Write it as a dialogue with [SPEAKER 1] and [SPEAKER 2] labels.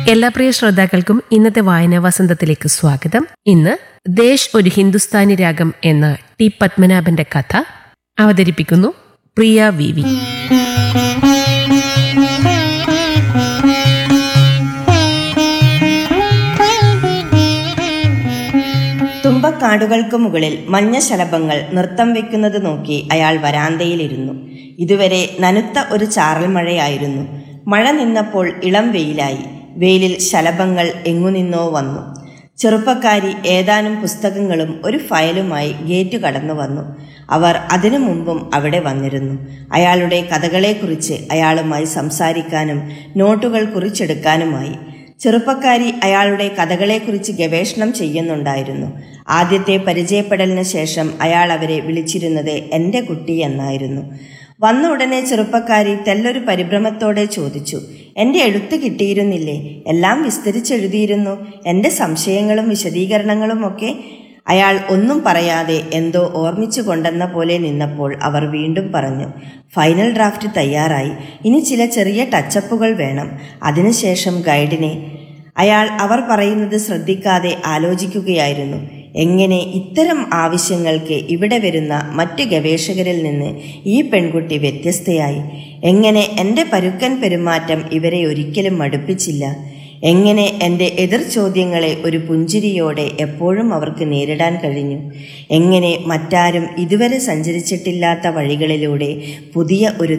[SPEAKER 1] എല്ലാ പ്രിയ ശ്രോതാക്കൾക്കും ഇന്നത്തെ വായനാ വസന്തത്തിലേക്ക് സ്വാഗതം ഇന്ന് ദേശ് ഒരു ഹിന്ദുസ്ഥാനി രാഗം എന്ന ടി പത്മനാഭന്റെ കഥ അവതരിപ്പിക്കുന്നു പ്രിയ വി വി
[SPEAKER 2] തുമ്പക്കാടുകൾക്ക് മുകളിൽ മഞ്ഞ ശലഭങ്ങൾ നൃത്തം വെക്കുന്നത് നോക്കി അയാൾ വരാന്തയിലിരുന്നു ഇതുവരെ നനുത്ത ഒരു ചാറൽ മഴയായിരുന്നു മഴ നിന്നപ്പോൾ ഇളം വെയിലായി വെയിലിൽ ശലഭങ്ങൾ എങ്ങുനിന്നോ വന്നു ചെറുപ്പക്കാരി ഏതാനും പുസ്തകങ്ങളും ഒരു ഫയലുമായി ഗേറ്റ് കടന്നു വന്നു അവർ അതിനു മുമ്പും അവിടെ വന്നിരുന്നു അയാളുടെ കഥകളെക്കുറിച്ച് അയാളുമായി സംസാരിക്കാനും നോട്ടുകൾ കുറിച്ചെടുക്കാനുമായി ചെറുപ്പക്കാരി അയാളുടെ കഥകളെക്കുറിച്ച് ഗവേഷണം ചെയ്യുന്നുണ്ടായിരുന്നു ആദ്യത്തെ പരിചയപ്പെടലിന് ശേഷം അയാൾ അവരെ വിളിച്ചിരുന്നത് എൻ്റെ കുട്ടി എന്നായിരുന്നു വന്ന ഉടനെ ചെറുപ്പക്കാരി തെല്ലൊരു പരിഭ്രമത്തോടെ ചോദിച്ചു എൻ്റെ എഴുത്ത് കിട്ടിയിരുന്നില്ലേ എല്ലാം വിസ്തരിച്ചെഴുതിയിരുന്നു എൻ്റെ സംശയങ്ങളും വിശദീകരണങ്ങളും ഒക്കെ അയാൾ ഒന്നും പറയാതെ എന്തോ ഓർമ്മിച്ചു കൊണ്ടെന്ന പോലെ നിന്നപ്പോൾ അവർ വീണ്ടും പറഞ്ഞു ഫൈനൽ ഡ്രാഫ്റ്റ് തയ്യാറായി ഇനി ചില ചെറിയ ടച്ചപ്പുകൾ വേണം അതിനുശേഷം ഗൈഡിനെ അയാൾ അവർ പറയുന്നത് ശ്രദ്ധിക്കാതെ ആലോചിക്കുകയായിരുന്നു എങ്ങനെ ഇത്തരം ആവശ്യങ്ങൾക്ക് ഇവിടെ വരുന്ന മറ്റ് ഗവേഷകരിൽ നിന്ന് ഈ പെൺകുട്ടി വ്യത്യസ്തയായി എങ്ങനെ എൻ്റെ പരുക്കൻ പെരുമാറ്റം ഇവരെ ഒരിക്കലും മടുപ്പിച്ചില്ല എങ്ങനെ എൻ്റെ എതിർ ചോദ്യങ്ങളെ ഒരു പുഞ്ചിരിയോടെ എപ്പോഴും അവർക്ക് നേരിടാൻ കഴിഞ്ഞു എങ്ങനെ മറ്റാരും ഇതുവരെ സഞ്ചരിച്ചിട്ടില്ലാത്ത വഴികളിലൂടെ പുതിയ ഒരു